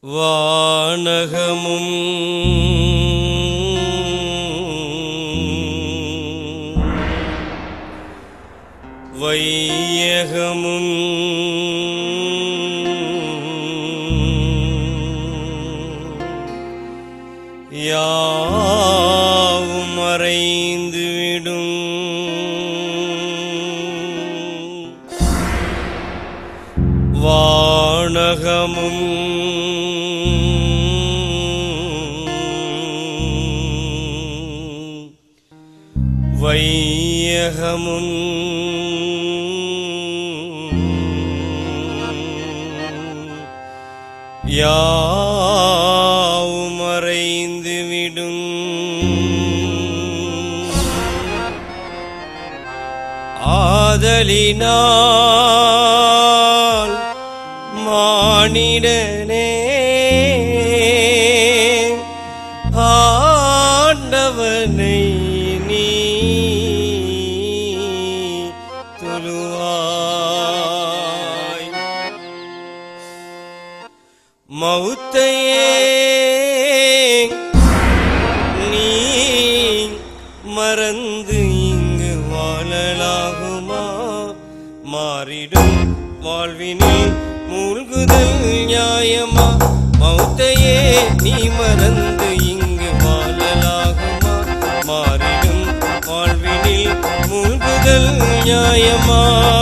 வானகமும் வையகமும் யாவும் மறைந்து விடும் வானகமும் வையகமும் யாவும் மறைந்து விடும் ஆதலினால் மானிடனே ஆண்டவனை நீ தொழுவாய் மௌத்தையே நீ மறந்து இங்கு வாழலாகுமா மாறிடும் வாழ்வினில் மூழ்குதல் நியாயமா மௌத்தையே நீ மறந்து இங்கு வாழலாகுமா மாறிடும் வாழ்வினில் மூழ்குதல் நியாயமா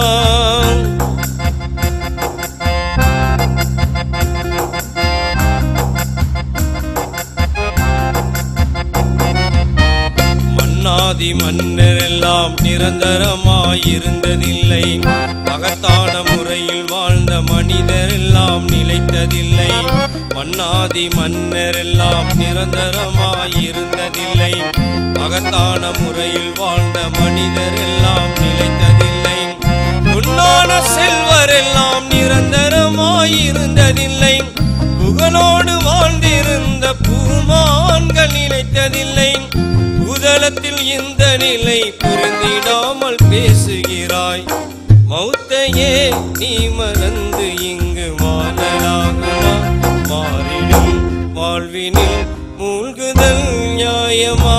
மன்னாதி மன்னரெல்லாம் நிரந்தரமாயிருந்ததில்லை மகத்தான முறையில் வாழ்ந்த மனிதரெல்லாம் நிலைத்ததில்லை மன்னாதி மன்னரெல்லாம் நிரந்தரமாயிருந்ததில்லை மகத்தான முறையில் வாழ்ந்த மனிதரெல்லாம் நிலைத்ததில்லை உன்னான செல்வரெல்லாம் நிரந்தரமாயிருந்ததில்லை புகழோடு வாழ்ந்திருந்த பூமான்கள் நினைத்ததில்லை பூதளத்தில் இந்த நிலை புரிந்திடாமல் பேசுகிறாய் மௌத்தையே நீ மறந்து இங்கு வாழலாகுமா மாறிடும் வாழ்வினில் மூழ்குதல் நியாயமா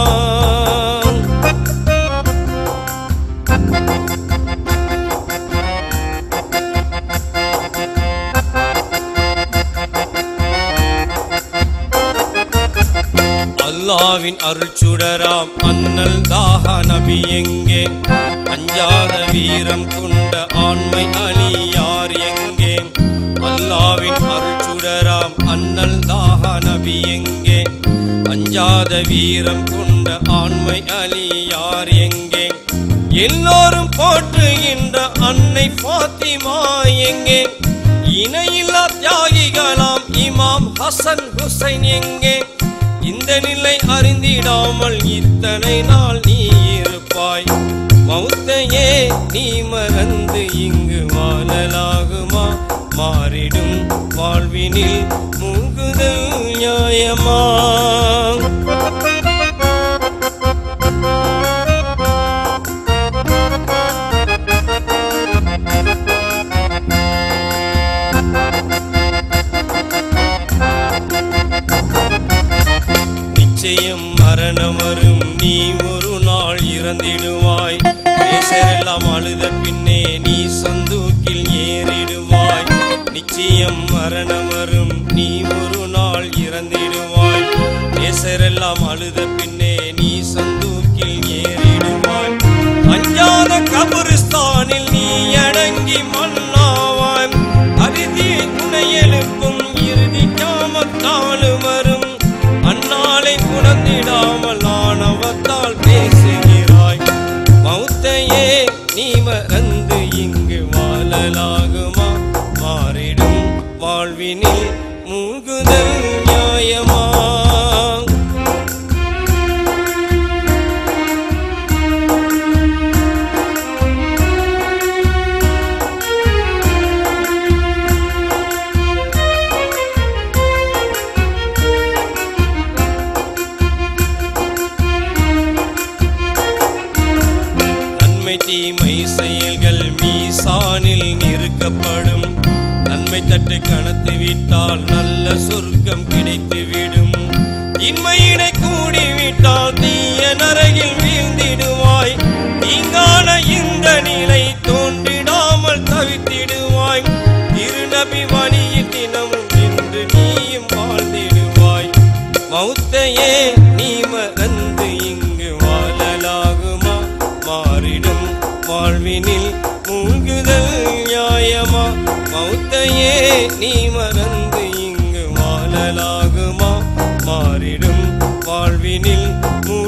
அல்லாவின் அருள்சுடராம் அண்ணல் தாஹ நபி எங்கே அஞ்சாத வீரம் கொண்ட ஆண்மை அழியார் எங்கே அல்லாவின் அருள்சுடராம் அண்ணல் தாஹ நபி எங்கே அஞ்சாத வீரம் கொண்ட ஆண்மை அழியார் எங்கே எல்லோரும் போற்றுகின்ற அன்னை ஃபாத்திமா எங்கே இணையில்லா தியாகிகளாம் இமாம் ஹசன் ஹுசைன் எங்கே இந்த நிலை அறிந்திடாமல் இத்தனை நாள் நீ இருப்பாய் மௌத்தையே நீ மறந்து இங்கு வாழலாகுமா மாறிடும் வாழ்வினில் மூங்குதல் நியாயமா நிச்சயம் மரணம் வரும் நீ ஒரு நாள் இறந்திடுவாய் பேசரெல்லாம் அழுத பின்னே நீ சந்தூக்கில் ஏறிடுவாய் நிச்சயம் மரணம் வரும் நீ ஒரு நாள் இறந்திடுவாய் பேசரெல்லாம் அழுத பின்னே நீ சந்தூக்கில் ஏறிடுவாய் அஞ்சாத கபரிஸ்தானில் நீ அடங்கி மண்ணாவாய் அறுதி துணை எழுப்பும் இறுதி காமத்தாலும் வரும் அந்நாளை உணர்ந்திடாமல் ஆணவத்தால் பேசுகிறாய் மௌத்தையே நீ மறந்து இங்கு வாழலாகுமா மாறிடும் வாழ்வினில் மூழ்குதல் நியாயமா நன்மை தீமை செயல்கள் மீசானில் நிறுக்கப்படும் நன்மை சற்று கணத்து விட்டால் நல்ல சொர்க்கம் கிடைத்துவிடும் இன்மையினை கூடிவிட்டால் தீய நரகில் வீழ்ந்திடுவாய் தீங்கான இந்த நிலை தோன்றிடாமல் தவித்திடுவாய் திருநபி வழியில் தினமும் இன்று நீயும் வாழ்ந்திடுவாய் மௌத்தையே நீ மறந்து இங்கு வாழலாகுமா மாறிடும் வாழ்வினில் மூழ்குதல் நியாயமா மௌத்தையே நீ மறந்து இங்கு வாழலாகுமா மாறிடும் வாழ்வினில் மூழ்குதல்